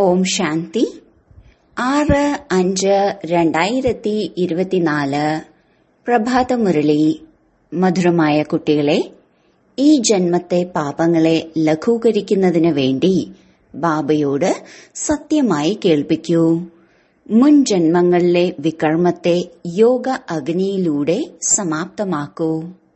ഓം ശാന്തി ആറ് അഞ്ച് രണ്ടായിരത്തി ഇരുപത്തിനാല് പ്രഭാതമുരളി മധുരമായ കുട്ടികളെ ഈ ജന്മത്തെ പാപങ്ങളെ ലഘൂകരിക്കുന്നതിന് വേണ്ടി ബാബയോട് സത്യമായി കേൾപ്പിക്കൂ മുൻ ജന്മങ്ങളിലെ വികർമ്മത്തെ യോഗ അഗ്നിയിലൂടെ സമാപ്തമാക്കൂ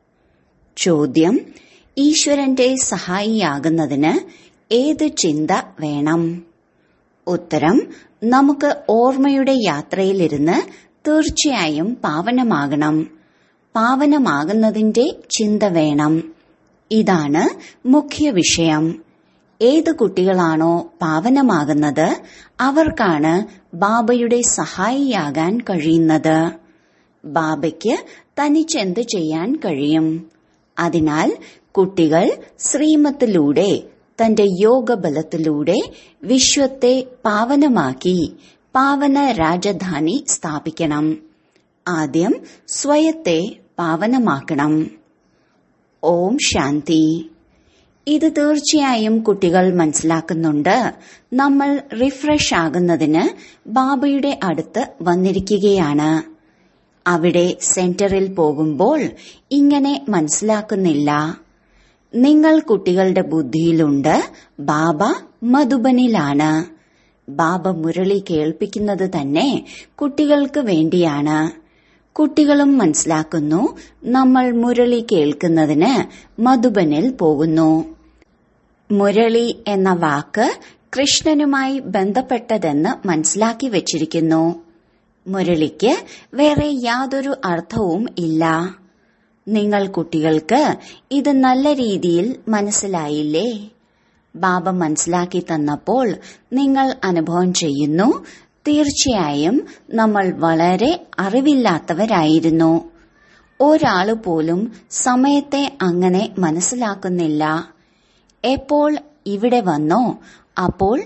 ചോദ്യം ഈശ്വരന്റെ സഹായിയാകുന്നതിന് ഏത് ചിന്ത വേണം ഉത്തരം നമുക്ക് ഓർമ്മയുടെ യാത്രയിലിരുന്ന് തീർച്ചയായും പാവനമാകണം പാവനമാകുന്നതിന്റെ ചിന്ത വേണം ഇതാണ് മുഖ്യ വിഷയം ഏത് കുട്ടികളാണോ പാവനമാകുന്നത് അവർക്കാണ് ബാബയുടെ സഹായിയാകാൻ കഴിയുന്നത് ബാബയ്ക്ക് തനിച്ചെന്ത് ചെയ്യാൻ കഴിയും അതിനാൽ കുട്ടികൾ ശ്രീമത്തിലൂടെ തന്റെ യോഗബലത്തിലൂടെ വിശ്വത്തെ പാവനമാക്കി പാവന രാജധാനി സ്ഥാപിക്കണം ആദ്യം സ്വയത്തെ പാവനമാക്കണം ഓം ശാന്തി ഇത് തീർച്ചയായും കുട്ടികൾ മനസ്സിലാക്കുന്നുണ്ട് നമ്മൾ റിഫ്രഷ് ആകുന്നതിന് ബാബയുടെ അടുത്ത് വന്നിരിക്കുകയാണ് അവിടെ സെന്ററിൽ പോകുമ്പോൾ ഇങ്ങനെ മനസ്സിലാക്കുന്നില്ല നിങ്ങൾ കുട്ടികളുടെ ബുദ്ധിയിലുണ്ട് ബാബ മധുബനിലാണ് ബാബ മുരളി കേൾപ്പിക്കുന്നത് തന്നെ കുട്ടികൾക്ക് വേണ്ടിയാണ് കുട്ടികളും മനസ്സിലാക്കുന്നു നമ്മൾ മുരളി കേൾക്കുന്നതിന് മധുബനിൽ പോകുന്നു മുരളി എന്ന വാക്ക് കൃഷ്ണനുമായി ബന്ധപ്പെട്ടതെന്ന് മനസ്സിലാക്കി വച്ചിരിക്കുന്നു മുരളിക്ക് വേറെ യാതൊരു അർത്ഥവും ഇല്ല നിങ്ങൾ കുട്ടികൾക്ക് ഇത് നല്ല രീതിയിൽ മനസ്സിലായില്ലേ ബാബ മനസ്സിലാക്കി തന്നപ്പോൾ നിങ്ങൾ അനുഭവം ചെയ്യുന്നു തീർച്ചയായും നമ്മൾ വളരെ അറിവില്ലാത്തവരായിരുന്നു ഒരാള് പോലും സമയത്തെ അങ്ങനെ മനസ്സിലാക്കുന്നില്ല എപ്പോൾ ഇവിടെ വന്നോ അപ്പോൾ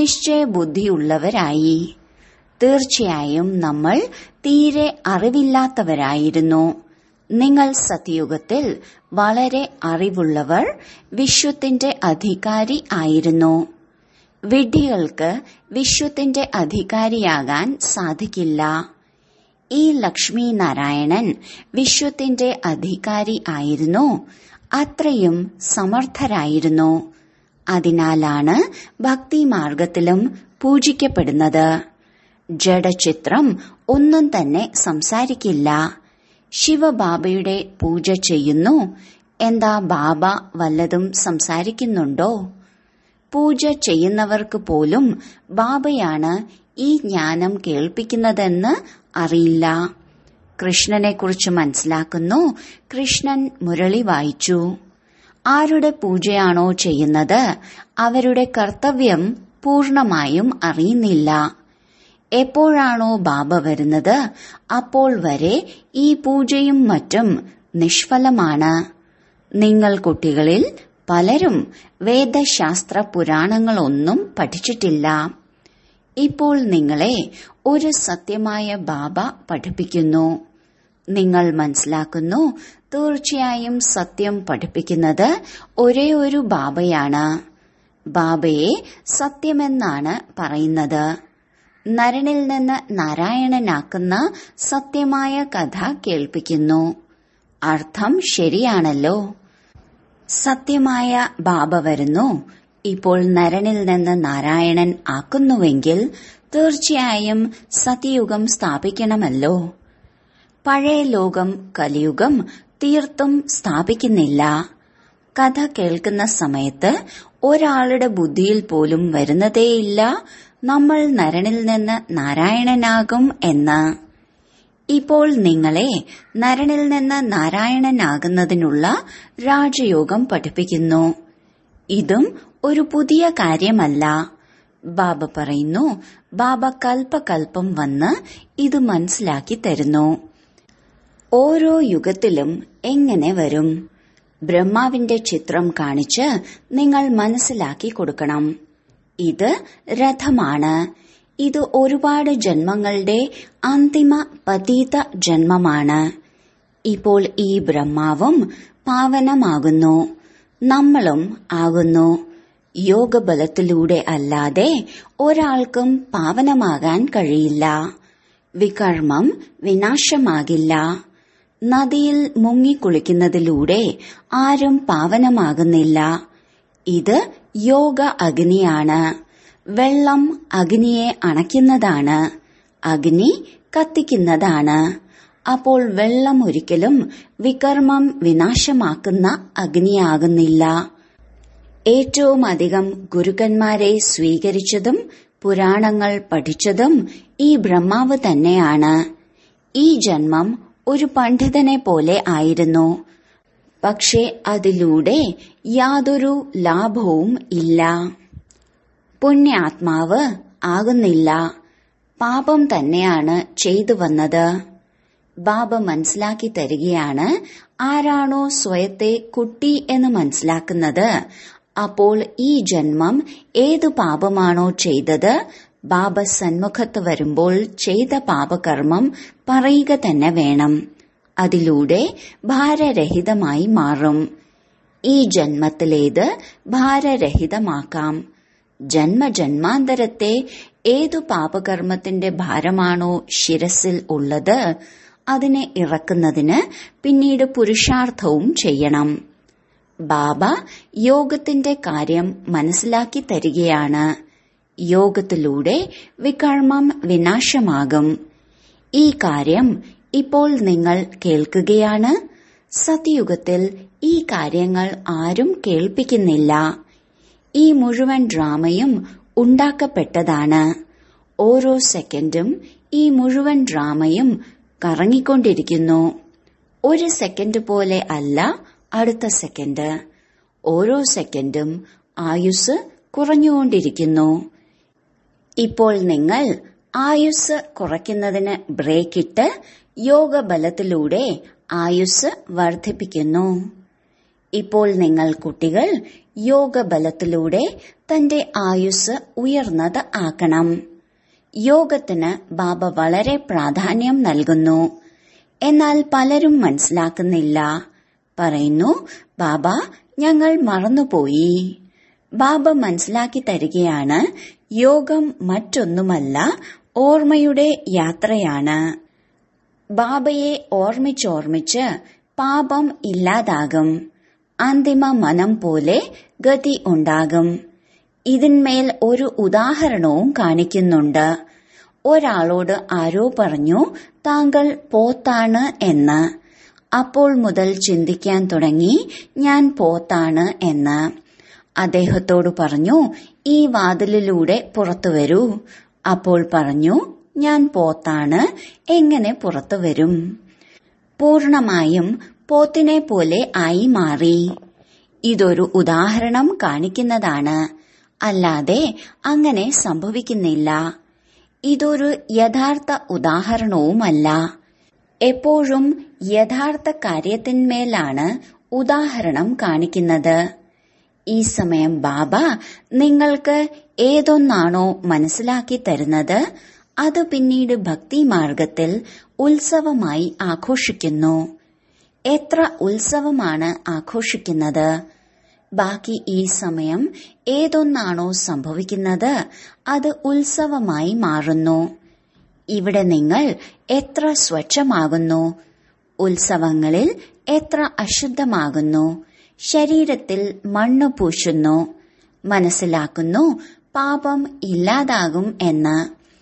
നിശ്ചയബുദ്ധിയുള്ളവരായി തീർച്ചയായും നമ്മൾ തീരെ അറിവില്ലാത്തവരായിരുന്നു നിങ്ങൾ സത്യയുഗത്തിൽ വളരെ അറിവുള്ളവർ വിശ്വത്തിന്റെ അധികാരി ആയിരുന്നു വിഡ്ഢികൾക്ക് വിശ്വത്തിന്റെ അധികാരിയാകാൻ സാധിക്കില്ല ഈ ലക്ഷ്മി നാരായണൻ വിശ്വത്തിന്റെ അധികാരി ആയിരുന്നു അത്രയും സമർത്ഥരായിരുന്നു അതിനാലാണ് ഭക്തിമാർഗത്തിലും പൂജിക്കപ്പെടുന്നത് ജഡചിത്രം ഒന്നും തന്നെ സംസാരിക്കില്ല ശിവബാബയുടെ പൂജ ചെയ്യുന്നു എന്താ ബാബ വല്ലതും സംസാരിക്കുന്നുണ്ടോ പൂജ ചെയ്യുന്നവർക്ക് പോലും ബാബയാണ് ഈ ജ്ഞാനം കേൾപ്പിക്കുന്നതെന്ന് അറിയില്ല കൃഷ്ണനെക്കുറിച്ച് മനസ്സിലാക്കുന്നു കൃഷ്ണൻ മുരളി വായിച്ചു ആരുടെ പൂജയാണോ ചെയ്യുന്നത് അവരുടെ കർത്തവ്യം പൂർണമായും അറിയുന്നില്ല എപ്പോഴാണോ ബാബ വരുന്നത് അപ്പോൾ വരെ ഈ പൂജയും മറ്റും നിഷ്ഫലമാണ് നിങ്ങൾ കുട്ടികളിൽ പലരും വേദശാസ്ത്ര പുരാണങ്ങളൊന്നും പഠിച്ചിട്ടില്ല ഇപ്പോൾ നിങ്ങളെ ഒരു സത്യമായ ബാബ പഠിപ്പിക്കുന്നു നിങ്ങൾ മനസ്സിലാക്കുന്നു തീർച്ചയായും സത്യം പഠിപ്പിക്കുന്നത് ഒരേ ഒരു ബാബയാണ് ബാബയെ സത്യമെന്നാണ് പറയുന്നത് നരനിൽ നിന്ന് നാരായണനാക്കുന്ന സത്യമായ കഥ കേൾപ്പിക്കുന്നു അർത്ഥം ശരിയാണല്ലോ സത്യമായ ബാബ വരുന്നു ഇപ്പോൾ നരനിൽ നിന്ന് നാരായണൻ ആക്കുന്നുവെങ്കിൽ തീർച്ചയായും സത്യയുഗം സ്ഥാപിക്കണമല്ലോ പഴയ ലോകം കലിയുഗം തീർത്തും സ്ഥാപിക്കുന്നില്ല കഥ കേൾക്കുന്ന സമയത്ത് ഒരാളുടെ ബുദ്ധിയിൽ പോലും വരുന്നതേയില്ല നമ്മൾ നരനിൽ നിന്ന് നാരായണനാകും എന്ന് ഇപ്പോൾ നിങ്ങളെ നരനിൽ നിന്ന് നാരായണനാകുന്നതിനുള്ള രാജയോഗം പഠിപ്പിക്കുന്നു ഇതും ഒരു പുതിയ കാര്യമല്ല ബാബ പറയുന്നു ബാബ കൽപ്പകൽപ്പം വന്ന് ഇത് മനസ്സിലാക്കി തരുന്നു ഓരോ യുഗത്തിലും എങ്ങനെ വരും ബ്രഹ്മാവിന്റെ ചിത്രം കാണിച്ച് നിങ്ങൾ മനസ്സിലാക്കി കൊടുക്കണം ഇത് രഥമാണ് ഇത് ഒരുപാട് ജന്മങ്ങളുടെ അന്തിമ പതീത ജന്മമാണ് ഇപ്പോൾ ഈ ബ്രഹ്മാവും പാവനമാകുന്നു നമ്മളും ആകുന്നു യോഗബലത്തിലൂടെ അല്ലാതെ ഒരാൾക്കും പാവനമാകാൻ കഴിയില്ല വികർമ്മം വിനാശമാകില്ല നദിയിൽ മുങ്ങിക്കുളിക്കുന്നതിലൂടെ ആരും പാവനമാകുന്നില്ല ഇത് യോഗ അഗ്നിയാണ് വെള്ളം അഗ്നിയെ അണയ്ക്കുന്നതാണ് അഗ്നി കത്തിക്കുന്നതാണ് അപ്പോൾ വെള്ളം ഒരിക്കലും വികർമ്മം വിനാശമാക്കുന്ന അഗ്നിയാകുന്നില്ല ഏറ്റവും അധികം ഗുരുക്കന്മാരെ സ്വീകരിച്ചതും പുരാണങ്ങൾ പഠിച്ചതും ഈ ബ്രഹ്മാവ് തന്നെയാണ് ഈ ജന്മം ഒരു പണ്ഡിതനെ പോലെ ആയിരുന്നു പക്ഷെ അതിലൂടെ യാതൊരു ലാഭവും ഇല്ല പുണ്യാത്മാവ് ആകുന്നില്ല പാപം തന്നെയാണ് ചെയ്തു വന്നത് ബാബ മനസ്സിലാക്കി തരികയാണ് ആരാണോ സ്വയത്തെ കുട്ടി എന്ന് മനസ്സിലാക്കുന്നത് അപ്പോൾ ഈ ജന്മം ഏതു പാപമാണോ ചെയ്തത് ബാബ സന്മുഖത്ത് വരുമ്പോൾ ചെയ്ത പാപകർമ്മം പറയുക തന്നെ വേണം അതിലൂടെ ഭാരരഹിതമായി മാറും ഈ ജന്മത്തിലേത് ഭാരരഹിതമാക്കാം ജന്മജന്മാന്തരത്തെ ഏതു പാപകർമ്മത്തിന്റെ ഭാരമാണോ ശിരസിൽ ഉള്ളത് അതിനെ ഇറക്കുന്നതിന് പിന്നീട് പുരുഷാർത്ഥവും ചെയ്യണം ബാബ യോഗത്തിന്റെ കാര്യം മനസ്സിലാക്കി തരികയാണ് യോഗത്തിലൂടെ വികർമ്മം വിനാശമാകും ഈ കാര്യം ഇപ്പോൾ നിങ്ങൾ കേൾക്കുകയാണ് സത്യുഗത്തിൽ ഈ കാര്യങ്ങൾ ആരും കേൾപ്പിക്കുന്നില്ല ഈ മുഴുവൻ ഡ്രാമയും ഉണ്ടാക്കപ്പെട്ടതാണ് ഓരോ സെക്കൻഡും ഈ മുഴുവൻ ഡ്രാമയും കറങ്ങിക്കൊണ്ടിരിക്കുന്നു ഒരു സെക്കൻഡ് പോലെ അല്ല അടുത്ത സെക്കൻഡ് ഓരോ സെക്കൻഡും ആയുസ് കുറഞ്ഞുകൊണ്ടിരിക്കുന്നു ഇപ്പോൾ നിങ്ങൾ ആയുസ് കുറയ്ക്കുന്നതിന് ബ്രേക്കിട്ട് യോഗബലത്തിലൂടെ ആയുസ് വർദ്ധിപ്പിക്കുന്നു ഇപ്പോൾ നിങ്ങൾ കുട്ടികൾ യോഗബലത്തിലൂടെ തന്റെ ആയുസ് ഉയർന്നത് ആക്കണം യോഗത്തിന് ബാബ വളരെ പ്രാധാന്യം നൽകുന്നു എന്നാൽ പലരും മനസ്സിലാക്കുന്നില്ല പറയുന്നു ബാബ ഞങ്ങൾ മറന്നുപോയി ബാബ മനസ്സിലാക്കി തരികയാണ് യോഗം മറ്റൊന്നുമല്ല ഓർമ്മയുടെ യാത്രയാണ് ബാബയെ ഓർമ്മിച്ചോർമ്മിച്ച് പാപം ഇല്ലാതാകും അന്തിമ മനം പോലെ ഗതി ഉണ്ടാകും ഇതിന്മേൽ ഒരു ഉദാഹരണവും കാണിക്കുന്നുണ്ട് ഒരാളോട് ആരോ പറഞ്ഞു താങ്കൾ പോത്താണ് എന്ന് അപ്പോൾ മുതൽ ചിന്തിക്കാൻ തുടങ്ങി ഞാൻ പോത്താണ് എന്ന് അദ്ദേഹത്തോട് പറഞ്ഞു ഈ വാതിലിലൂടെ പുറത്തു വരൂ അപ്പോൾ പറഞ്ഞു ഞാൻ പോത്താണ് എങ്ങനെ പുറത്തു വരും പൂർണമായും പോത്തിനെ പോലെ ആയി മാറി ഇതൊരു ഉദാഹരണം കാണിക്കുന്നതാണ് അല്ലാതെ അങ്ങനെ സംഭവിക്കുന്നില്ല ഇതൊരു യഥാർത്ഥ ഉദാഹരണവുമല്ല എപ്പോഴും യഥാർത്ഥ കാര്യത്തിന്മേലാണ് ഉദാഹരണം കാണിക്കുന്നത് ഈ സമയം ബാബ നിങ്ങൾക്ക് ഏതൊന്നാണോ മനസ്സിലാക്കി തരുന്നത് അത് പിന്നീട് ഭക്തി മാർഗത്തിൽ ഉത്സവമായി ആഘോഷിക്കുന്നു എത്ര ഉത്സവമാണ് ആഘോഷിക്കുന്നത് ബാക്കി ഈ സമയം ഏതൊന്നാണോ സംഭവിക്കുന്നത് അത് ഉത്സവമായി മാറുന്നു ഇവിടെ നിങ്ങൾ എത്ര സ്വച്ഛമാകുന്നു ഉത്സവങ്ങളിൽ എത്ര അശുദ്ധമാകുന്നു ശരീരത്തിൽ മണ്ണ് പൂശുന്നു മനസ്സിലാക്കുന്നു പാപം ഇല്ലാതാകും എന്ന്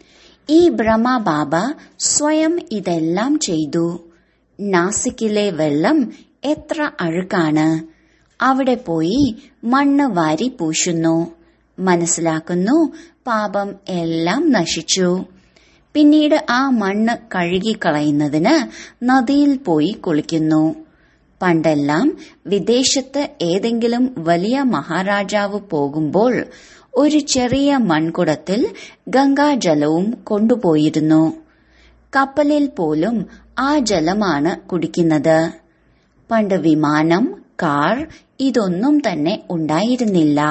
ഈ ബ്രഹ്മബാബ സ്വയം ഇതെല്ലാം ചെയ്തു നാസിക്കിലെ വെള്ളം എത്ര അഴുക്കാണ് അവിടെ പോയി മണ്ണ് വാരി പൂശുന്നു മനസ്സിലാക്കുന്നു പാപം എല്ലാം നശിച്ചു പിന്നീട് ആ മണ്ണ് കഴുകിക്കളയുന്നതിന് നദിയിൽ പോയി കുളിക്കുന്നു പണ്ടെല്ലാം വിദേശത്ത് ഏതെങ്കിലും വലിയ മഹാരാജാവ് പോകുമ്പോൾ ഒരു ചെറിയ മൺകുടത്തിൽ ഗംഗാജലവും കൊണ്ടുപോയിരുന്നു കപ്പലിൽ പോലും ആ ജലമാണ് കുടിക്കുന്നത് പണ്ട് വിമാനം കാർ ഇതൊന്നും തന്നെ ഉണ്ടായിരുന്നില്ല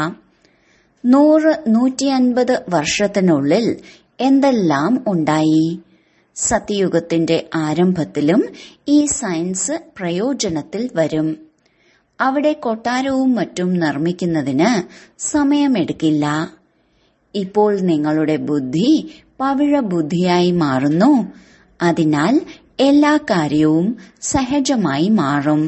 നൂറ് നൂറ്റിയൻപത് വർഷത്തിനുള്ളിൽ എന്തെല്ലാം ഉണ്ടായി സത്യയുഗത്തിന്റെ ആരംഭത്തിലും ഈ സയൻസ് പ്രയോജനത്തിൽ വരും അവിടെ കൊട്ടാരവും മറ്റും നിർമ്മിക്കുന്നതിന് സമയമെടുക്കില്ല ഇപ്പോൾ നിങ്ങളുടെ ബുദ്ധി പവിഴ ബുദ്ധിയായി മാറുന്നു അതിനാൽ എല്ലാ കാര്യവും സഹജമായി മാറും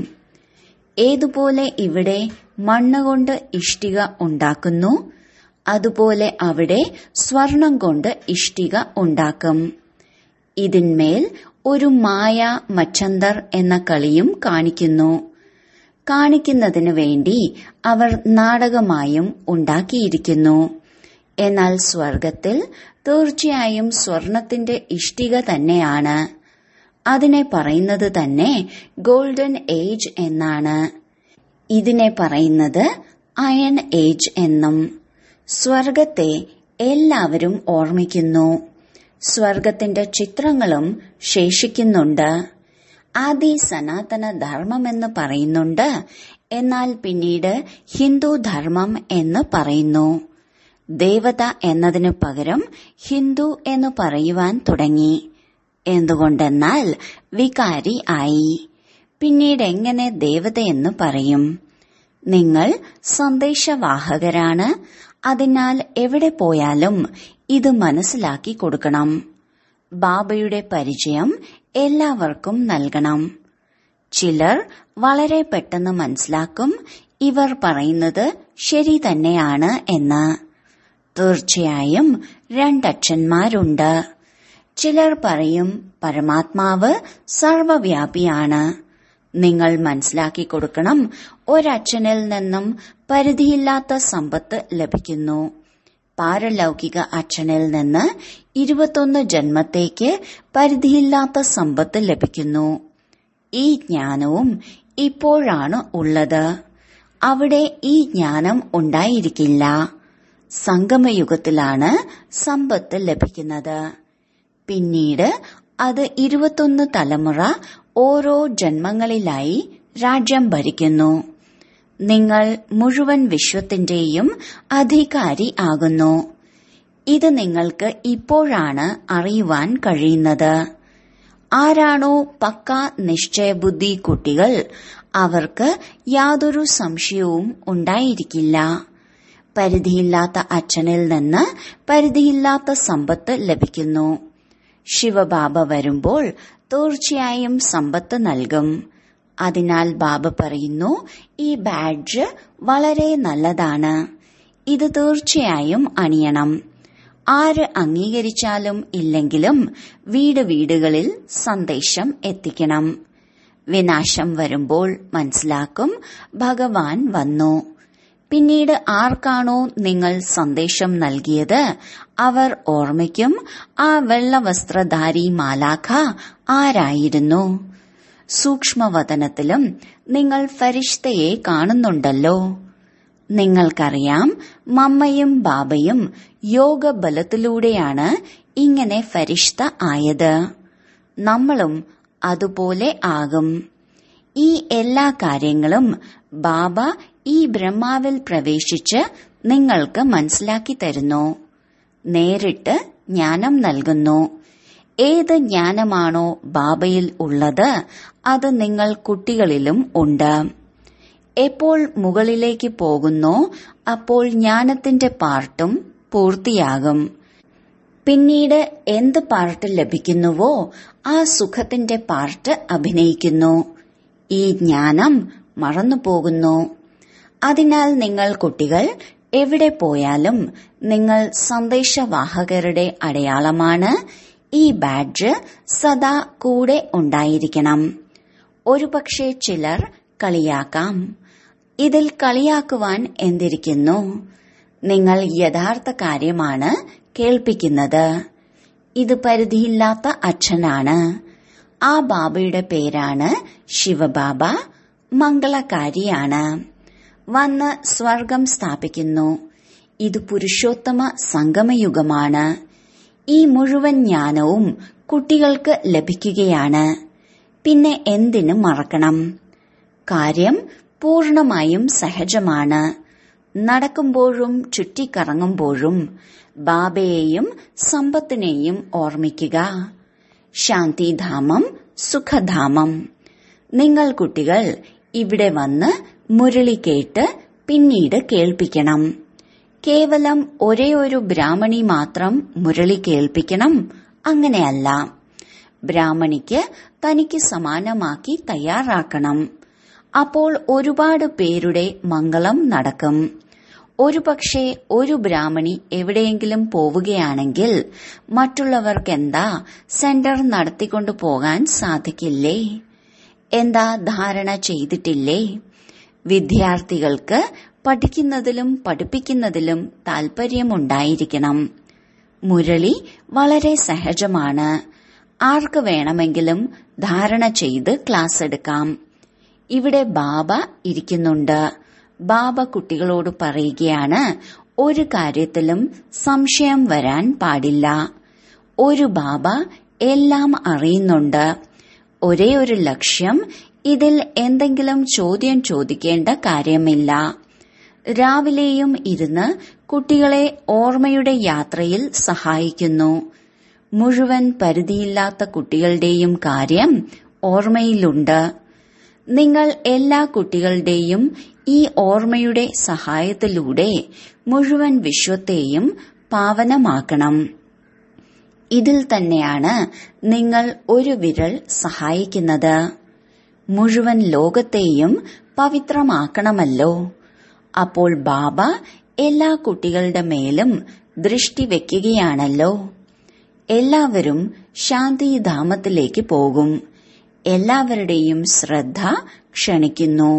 ഏതുപോലെ ഇവിടെ മണ്ണുകൊണ്ട് ഇഷ്ടിക ഉണ്ടാക്കുന്നു അതുപോലെ അവിടെ സ്വർണം കൊണ്ട് ഇഷ്ടിക ഉണ്ടാക്കും ഇതിന്മേൽ ഒരു മായ മച്ചന്തർ എന്ന കളിയും കാണിക്കുന്നു കാണിക്കുന്നതിന് വേണ്ടി അവർ നാടകമായും ഉണ്ടാക്കിയിരിക്കുന്നു എന്നാൽ സ്വർഗത്തിൽ തീർച്ചയായും സ്വർണത്തിന്റെ ഇഷ്ടിക തന്നെയാണ് അതിനെ പറയുന്നത് തന്നെ ഗോൾഡൻ ഏജ് എന്നാണ് ഇതിനെ പറയുന്നത് അയൺ ഏജ് എന്നും സ്വർഗത്തെ എല്ലാവരും ഓർമ്മിക്കുന്നു സ്വർഗത്തിന്റെ ചിത്രങ്ങളും ശേഷിക്കുന്നുണ്ട് ആദി സനാതന ധർമ്മമെന്ന് പറയുന്നുണ്ട് എന്നാൽ പിന്നീട് ഹിന്ദു ധർമ്മം എന്ന് പറയുന്നു ദേവത എന്നതിനു പകരം ഹിന്ദു എന്ന് പറയുവാൻ തുടങ്ങി എന്തുകൊണ്ടെന്നാൽ വികാരി ആയി പിന്നീട് എങ്ങനെ ദേവതയെന്ന് പറയും നിങ്ങൾ സന്ദേശവാഹകരാണ് അതിനാൽ എവിടെ പോയാലും ഇത് മനസ്സിലാക്കി കൊടുക്കണം ബാബയുടെ പരിചയം എല്ലാവർക്കും നൽകണം ചിലർ വളരെ പെട്ടെന്ന് മനസ്സിലാക്കും ഇവർ പറയുന്നത് ശരി തന്നെയാണ് എന്ന് തീർച്ചയായും രണ്ടച്ഛന്മാരുണ്ട് ചിലർ പറയും പരമാത്മാവ് സർവവ്യാപിയാണ് നിങ്ങൾ മനസ്സിലാക്കി കൊടുക്കണം ഒരച്ഛനിൽ നിന്നും പരിധിയില്ലാത്ത സമ്പത്ത് ലഭിക്കുന്നു പാരലൗകിക അച്ഛനിൽ നിന്ന് ഇരുപത്തൊന്ന് ജന്മത്തേക്ക് പരിധിയില്ലാത്ത സമ്പത്ത് ലഭിക്കുന്നു ഈ ജ്ഞാനവും ഇപ്പോഴാണ് ഉള്ളത് അവിടെ ഈ ജ്ഞാനം ഉണ്ടായിരിക്കില്ല സംഗമയുഗത്തിലാണ് സമ്പത്ത് ലഭിക്കുന്നത് പിന്നീട് അത് ഇരുപത്തൊന്ന് തലമുറ ഓരോ ജന്മങ്ങളിലായി രാജ്യം ഭരിക്കുന്നു നിങ്ങൾ മുഴുവൻ വിശ്വത്തിന്റെയും അധികാരി ആകുന്നു ഇത് നിങ്ങൾക്ക് ഇപ്പോഴാണ് അറിയുവാൻ കഴിയുന്നത് ആരാണോ പക്ക നിശ്ചയബുദ്ധി കുട്ടികൾ അവർക്ക് യാതൊരു സംശയവും ഉണ്ടായിരിക്കില്ല പരിധിയില്ലാത്ത അച്ഛനിൽ നിന്ന് പരിധിയില്ലാത്ത സമ്പത്ത് ലഭിക്കുന്നു ശിവബാബ വരുമ്പോൾ തീർച്ചയായും സമ്പത്ത് നൽകും അതിനാൽ ബാബ പറയുന്നു ഈ ബാഡ്ജ് വളരെ നല്ലതാണ് ഇത് തീർച്ചയായും അണിയണം ആര് അംഗീകരിച്ചാലും ഇല്ലെങ്കിലും വീട് വീടുകളിൽ സന്ദേശം എത്തിക്കണം വിനാശം വരുമ്പോൾ മനസ്സിലാക്കും ഭഗവാൻ വന്നു പിന്നീട് ആർക്കാണോ നിങ്ങൾ സന്ദേശം നൽകിയത് അവർ ഓർമ്മിക്കും ആ വെള്ളവസ്ത്രധാരി മാലാഖ ആരായിരുന്നു സൂക്ഷ്മവതനത്തിലും നിങ്ങൾ ഫരിഷ്തയെ കാണുന്നുണ്ടല്ലോ നിങ്ങൾക്കറിയാം മമ്മയും ബാബയും യോഗബലത്തിലൂടെയാണ് ഇങ്ങനെ ഫരിഷ്ത ആയത് നമ്മളും അതുപോലെ ആകും ഈ എല്ലാ കാര്യങ്ങളും ബാബ ഈ ബ്രഹ്മാവിൽ പ്രവേശിച്ച് നിങ്ങൾക്ക് മനസ്സിലാക്കി തരുന്നു നേരിട്ട് ജ്ഞാനം നൽകുന്നു ഏത് ജ്ഞാനമാണോ ബാബയിൽ ഉള്ളത് അത് നിങ്ങൾ കുട്ടികളിലും ഉണ്ട് എപ്പോൾ മുകളിലേക്ക് പോകുന്നോ അപ്പോൾ ജ്ഞാനത്തിന്റെ പാർട്ടും പൂർത്തിയാകും പിന്നീട് എന്ത് പാർട്ട് ലഭിക്കുന്നുവോ ആ സുഖത്തിന്റെ പാർട്ട് അഭിനയിക്കുന്നു ഈ ജ്ഞാനം മറന്നുപോകുന്നു അതിനാൽ നിങ്ങൾ കുട്ടികൾ എവിടെ പോയാലും നിങ്ങൾ സന്ദേശവാഹകരുടെ അടയാളമാണ് ഈ ബാഡ്ജ് സദാ കൂടെ ഉണ്ടായിരിക്കണം ഒരുപക്ഷെ ചിലർ കളിയാക്കാം ഇതിൽ കളിയാക്കുവാൻ എന്തിരിക്കുന്നു നിങ്ങൾ യഥാർത്ഥ കാര്യമാണ് കേൾപ്പിക്കുന്നത് ഇത് പരിധിയില്ലാത്ത അച്ഛനാണ് ആ ബാബയുടെ പേരാണ് ശിവബാബ മംഗളകാരിയാണ് വന്ന് സ്വർഗം സ്ഥാപിക്കുന്നു ഇത് പുരുഷോത്തമ സംഗമയുഗമാണ് ഈ മുഴുവൻ ജ്ഞാനവും കുട്ടികൾക്ക് ലഭിക്കുകയാണ് പിന്നെ എന്തിനു മറക്കണം കാര്യം പൂർണമായും സഹജമാണ് നടക്കുമ്പോഴും ചുറ്റിക്കറങ്ങുമ്പോഴും ബാബയെയും സമ്പത്തിനെയും ഓർമ്മിക്കുക ശാന്തിധാമം സുഖധാമം നിങ്ങൾ കുട്ടികൾ ഇവിടെ വന്ന് മുരളി കേട്ട് പിന്നീട് കേൾപ്പിക്കണം കേവലം ഒരേ ഒരു ബ്രാഹ്മണി മാത്രം മുരളി കേൾപ്പിക്കണം അങ്ങനെയല്ല ബ്രാഹ്മണിക്ക് തനിക്ക് സമാനമാക്കി തയ്യാറാക്കണം അപ്പോൾ ഒരുപാട് പേരുടെ മംഗളം നടക്കും ഒരുപക്ഷെ ഒരു ബ്രാഹ്മണി എവിടെയെങ്കിലും പോവുകയാണെങ്കിൽ മറ്റുള്ളവർക്കെന്താ സെന്റർ നടത്തിക്കൊണ്ടു പോകാൻ സാധിക്കില്ലേ എന്താ ധാരണ ചെയ്തിട്ടില്ലേ വിദ്യാർത്ഥികൾക്ക് പഠിക്കുന്നതിലും പഠിപ്പിക്കുന്നതിലും താൽപര്യമുണ്ടായിരിക്കണം മുരളി വളരെ സഹജമാണ് ആർക്ക് വേണമെങ്കിലും ധാരണ ചെയ്ത് ക്ലാസ് എടുക്കാം ഇവിടെ ബാബ ഇരിക്കുന്നുണ്ട് ബാബ കുട്ടികളോട് പറയുകയാണ് ഒരു കാര്യത്തിലും സംശയം വരാൻ പാടില്ല ഒരു ബാബ എല്ലാം അറിയുന്നുണ്ട് ഒരേ ഒരു ലക്ഷ്യം ഇതിൽ എന്തെങ്കിലും ചോദ്യം ചോദിക്കേണ്ട കാര്യമില്ല രാവിലെയും ഇരുന്ന് കുട്ടികളെ ഓർമ്മയുടെ യാത്രയിൽ സഹായിക്കുന്നു മുഴുവൻ പരിധിയില്ലാത്ത കുട്ടികളുടെയും കാര്യം ഓർമ്മയിലുണ്ട് നിങ്ങൾ എല്ലാ കുട്ടികളുടെയും ഈ ഓർമ്മയുടെ സഹായത്തിലൂടെ മുഴുവൻ വിശ്വത്തെയും പാവനമാക്കണം ഇതിൽ തന്നെയാണ് നിങ്ങൾ ഒരു വിരൽ സഹായിക്കുന്നത് മുഴുവൻ ലോകത്തെയും പവിത്രമാക്കണമല്ലോ അപ്പോൾ ബാബ എല്ലാ കുട്ടികളുടെ മേലും ദൃഷ്ടി വെക്കുകയാണല്ലോ എല്ലാവരും ശാന്തിധാമത്തിലേക്ക് പോകും എല്ലാവരുടെയും ശ്രദ്ധ ക്ഷണിക്കുന്നു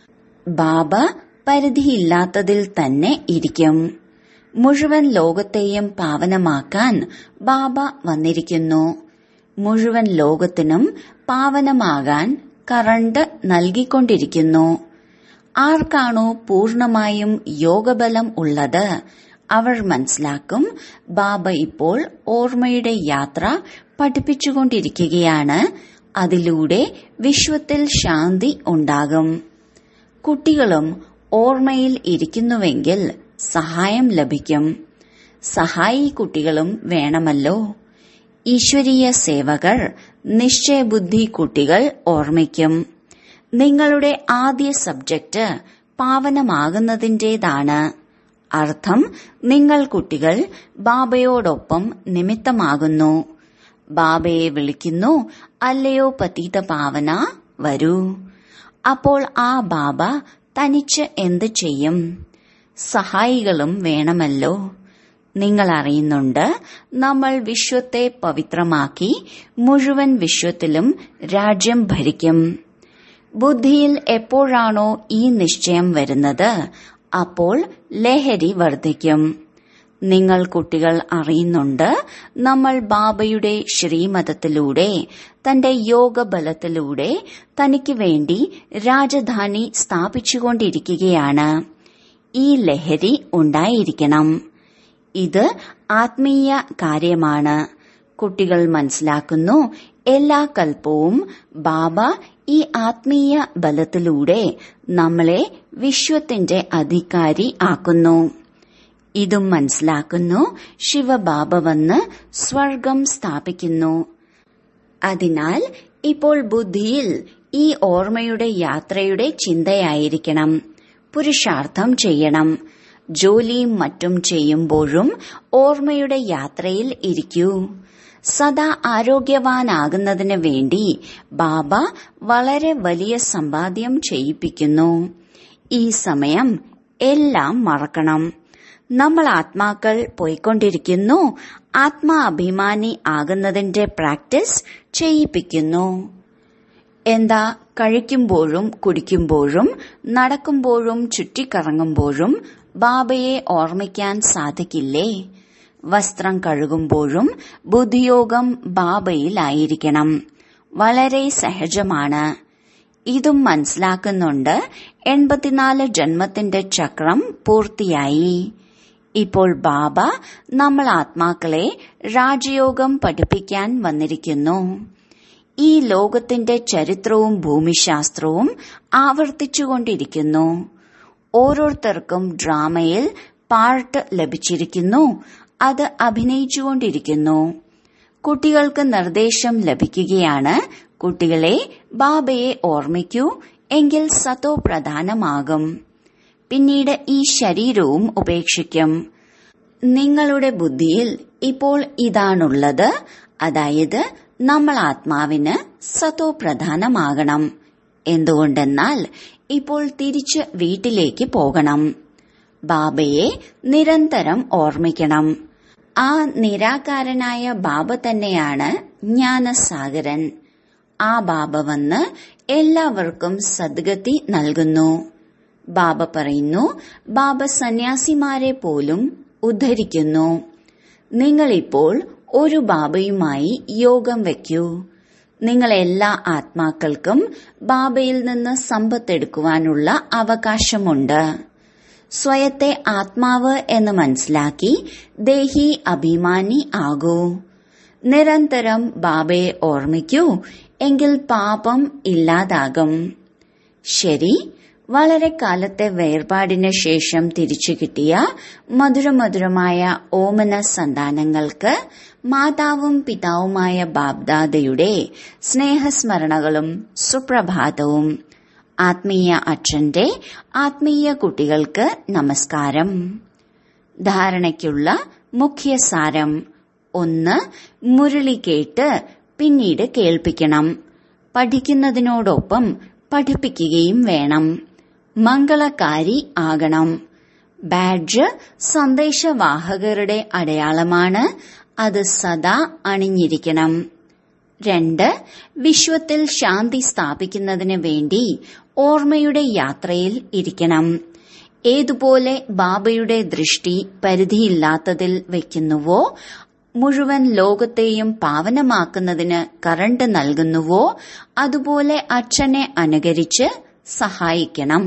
ബാബ പരിധിയില്ലാത്തതിൽ തന്നെ ഇരിക്കും മുഴുവൻ ലോകത്തെയും പാവനമാക്കാൻ ബാബ വന്നിരിക്കുന്നു മുഴുവൻ ലോകത്തിനും പാവനമാകാൻ കറണ്ട് നൽകിക്കൊണ്ടിരിക്കുന്നു ആർക്കാണോ പൂർണമായും യോഗബലം ഉള്ളത് അവർ മനസ്സിലാക്കും ബാബ ഇപ്പോൾ ഓർമ്മയുടെ യാത്ര പഠിപ്പിച്ചുകൊണ്ടിരിക്കുകയാണ് അതിലൂടെ വിശ്വത്തിൽ ശാന്തി ഉണ്ടാകും കുട്ടികളും ഓർമ്മയിൽ ഇരിക്കുന്നുവെങ്കിൽ സഹായം ലഭിക്കും സഹായി കുട്ടികളും വേണമല്ലോ ഈശ്വരീയ സേവകർ നിശ്ചയബുദ്ധി കുട്ടികൾ ഓർമ്മിക്കും നിങ്ങളുടെ ആദ്യ സബ്ജക്റ്റ് പാവനമാകുന്നതിൻ്റെതാണ് അർത്ഥം നിങ്ങൾ കുട്ടികൾ ബാബയോടൊപ്പം നിമിത്തമാകുന്നു ബാബയെ വിളിക്കുന്നു അല്ലയോ പതീത പാവന വരൂ അപ്പോൾ ആ ബാബ തനിച്ച് എന്ത് ചെയ്യും സഹായികളും വേണമല്ലോ നിങ്ങൾ അറിയുന്നുണ്ട് നമ്മൾ വിശ്വത്തെ പവിത്രമാക്കി മുഴുവൻ വിശ്വത്തിലും രാജ്യം ഭരിക്കും ബുദ്ധിയിൽ എപ്പോഴാണോ ഈ നിശ്ചയം വരുന്നത് അപ്പോൾ ലഹരി വർദ്ധിക്കും നിങ്ങൾ കുട്ടികൾ അറിയുന്നുണ്ട് നമ്മൾ ബാബയുടെ ശ്രീമതത്തിലൂടെ തന്റെ യോഗബലത്തിലൂടെ തനിക്ക് വേണ്ടി രാജധാനി സ്ഥാപിച്ചുകൊണ്ടിരിക്കുകയാണ് ഈ ലഹരി ഉണ്ടായിരിക്കണം ഇത് ആത്മീയ കാര്യമാണ് കുട്ടികൾ മനസ്സിലാക്കുന്നു എല്ലാ കൽപ്പവും ബാബ ഈ ആത്മീയ ബലത്തിലൂടെ നമ്മളെ വിശ്വത്തിന്റെ അധികാരി ആക്കുന്നു ഇതും മനസ്സിലാക്കുന്നു ശിവബാബ വന്ന് സ്വർഗം സ്ഥാപിക്കുന്നു അതിനാൽ ഇപ്പോൾ ബുദ്ധിയിൽ ഈ ഓർമ്മയുടെ യാത്രയുടെ ചിന്തയായിരിക്കണം പുരുഷാർത്ഥം ചെയ്യണം ജോലിയും മറ്റും ചെയ്യുമ്പോഴും ഓർമ്മയുടെ യാത്രയിൽ ഇരിക്കൂ സദാ ആരോഗ്യവാനാകുന്നതിന് വേണ്ടി ബാബ വളരെ വലിയ സമ്പാദ്യം ചെയ്യിപ്പിക്കുന്നു ഈ സമയം എല്ലാം മറക്കണം നമ്മൾ ആത്മാക്കൾ പോയിക്കൊണ്ടിരിക്കുന്നു ആത്മാ അഭിമാനി ആകുന്നതിന്റെ പ്രാക്ടീസ് ചെയ്യിപ്പിക്കുന്നു എന്താ കഴിക്കുമ്പോഴും കുടിക്കുമ്പോഴും നടക്കുമ്പോഴും ചുറ്റിക്കറങ്ങുമ്പോഴും ബാബയെ ഓർമ്മിക്കാൻ സാധിക്കില്ലേ വസ്ത്രം കഴുകുമ്പോഴും ബുദ്ധിയോഗം ബാബയിലായിരിക്കണം വളരെ സഹജമാണ് ഇതും മനസ്സിലാക്കുന്നുണ്ട് എൺപത്തിനാല് ജന്മത്തിന്റെ ചക്രം പൂർത്തിയായി ഇപ്പോൾ ബാബ നമ്മൾ ആത്മാക്കളെ രാജയോഗം പഠിപ്പിക്കാൻ വന്നിരിക്കുന്നു ഈ ലോകത്തിന്റെ ചരിത്രവും ഭൂമിശാസ്ത്രവും ആവർത്തിച്ചുകൊണ്ടിരിക്കുന്നു ഓരോരുത്തർക്കും ഡ്രാമയിൽ പാർട്ട് ലഭിച്ചിരിക്കുന്നു അത് അഭിനയിച്ചുകൊണ്ടിരിക്കുന്നു കുട്ടികൾക്ക് നിർദ്ദേശം ലഭിക്കുകയാണ് കുട്ടികളെ ബാബയെ ഓർമ്മിക്കൂ എങ്കിൽ സത്തോ പ്രധാനമാകും പിന്നീട് ഈ ശരീരവും ഉപേക്ഷിക്കും നിങ്ങളുടെ ബുദ്ധിയിൽ ഇപ്പോൾ ഇതാണുള്ളത് അതായത് നമ്മൾ ആത്മാവിന് സത്തോ പ്രധാനമാകണം എന്തുകൊണ്ടെന്നാൽ ഇപ്പോൾ തിരിച്ച് വീട്ടിലേക്ക് പോകണം ബാബയെ നിരന്തരം ഓർമ്മിക്കണം ആ നിരാകാരനായ ബാബ തന്നെയാണ് ജ്ഞാനസാഗരൻ ആ ബാബ വന്ന് എല്ലാവർക്കും സദ്ഗതി നൽകുന്നു ബാബ പറയുന്നു ബാബ സന്യാസിമാരെ പോലും ഉദ്ധരിക്കുന്നു നിങ്ങളിപ്പോൾ ഒരു ബാബയുമായി യോഗം വയ്ക്കൂ നിങ്ങൾ എല്ലാ ആത്മാക്കൾക്കും ബാബയിൽ നിന്ന് സമ്പത്തെടുക്കുവാനുള്ള അവകാശമുണ്ട് സ്വയത്തെ ആത്മാവ് എന്ന് മനസ്സിലാക്കി ദേഹി അഭിമാനി ആകൂ നിരന്തരം ബാബയെ ഓർമ്മിക്കൂ എങ്കിൽ പാപം ഇല്ലാതാകും ശരി വളരെ കാലത്തെ വേർപാടിന് ശേഷം തിരിച്ചു കിട്ടിയ മധുരമധുരമായ ഓമന സന്താനങ്ങൾക്ക് മാതാവും പിതാവുമായ ബാബ്ദാദയുടെ സ്നേഹസ്മരണകളും സുപ്രഭാതവും ആത്മീയ അച്ഛന്റെ ആത്മീയ കുട്ടികൾക്ക് നമസ്കാരം ധാരണയ്ക്കുള്ള മുഖ്യ സാരം ഒന്ന് മുരളി കേട്ട് പിന്നീട് കേൾപ്പിക്കണം പഠിക്കുന്നതിനോടൊപ്പം പഠിപ്പിക്കുകയും വേണം മംഗളകാരി ആകണം ബാഡ്ജ് സന്ദേശവാഹകരുടെ അടയാളമാണ് അത് സദാ അണിഞ്ഞിരിക്കണം രണ്ട് വിശ്വത്തിൽ ശാന്തി സ്ഥാപിക്കുന്നതിന് വേണ്ടി ഓർമ്മയുടെ യാത്രയിൽ ഇരിക്കണം ഏതുപോലെ ബാബയുടെ ദൃഷ്ടി പരിധിയില്ലാത്തതിൽ വയ്ക്കുന്നുവോ മുഴുവൻ ലോകത്തെയും പാവനമാക്കുന്നതിന് കറണ്ട് നൽകുന്നുവോ അതുപോലെ അച്ഛനെ അനുകരിച്ച് സഹായിക്കണം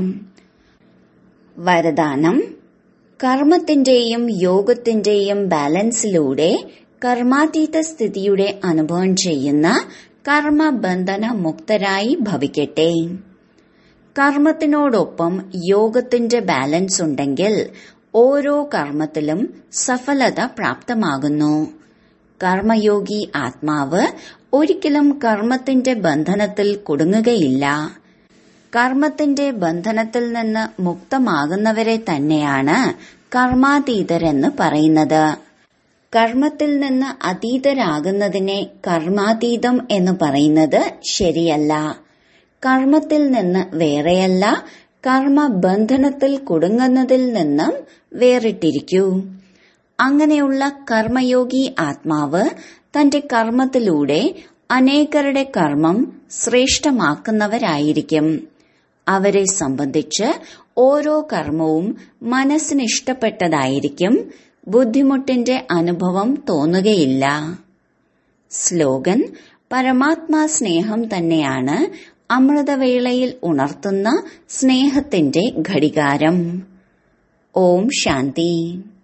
വരദാനം കർമ്മത്തിന്റെയും യോഗത്തിന്റെയും ബാലൻസിലൂടെ കർമാതീത സ്ഥിതിയുടെ അനുഭവം ചെയ്യുന്ന കർമ്മബന്ധന മുക്തരായി ഭവിക്കട്ടെ കർമ്മത്തിനോടൊപ്പം യോഗത്തിന്റെ ബാലൻസ് ഉണ്ടെങ്കിൽ ഓരോ കർമ്മത്തിലും സഫലത പ്രാപ്തമാകുന്നു കർമ്മയോഗി ആത്മാവ് ഒരിക്കലും കർമ്മത്തിന്റെ ബന്ധനത്തിൽ കുടുങ്ങുകയില്ല കർമ്മത്തിന്റെ ബന്ധനത്തിൽ നിന്ന് മുക്തമാകുന്നവരെ തന്നെയാണ് കർമാതീതരെന്ന് പറയുന്നത് കർമ്മത്തിൽ നിന്ന് അതീതരാകുന്നതിനെ കർമാതീതം എന്ന് പറയുന്നത് ശരിയല്ല കർമ്മത്തിൽ നിന്ന് വേറെയല്ല കർമ്മബന്ധനത്തിൽ കുടുങ്ങുന്നതിൽ നിന്നും വേറിട്ടിരിക്കൂ അങ്ങനെയുള്ള കർമ്മയോഗി ആത്മാവ് തന്റെ കർമ്മത്തിലൂടെ അനേകരുടെ കർമ്മം ശ്രേഷ്ഠമാക്കുന്നവരായിരിക്കും അവരെ സംബന്ധിച്ച് ഓരോ കർമ്മവും മനസ്സിനിഷ്ടപ്പെട്ടതായിരിക്കും ബുദ്ധിമുട്ടിന്റെ അനുഭവം തോന്നുകയില്ല സ്ലോഗൻ പരമാത്മാ സ്നേഹം തന്നെയാണ് അമൃതവേളയിൽ ഉണർത്തുന്ന സ്നേഹത്തിന്റെ ഘടികാരം ഓം ശാന്തി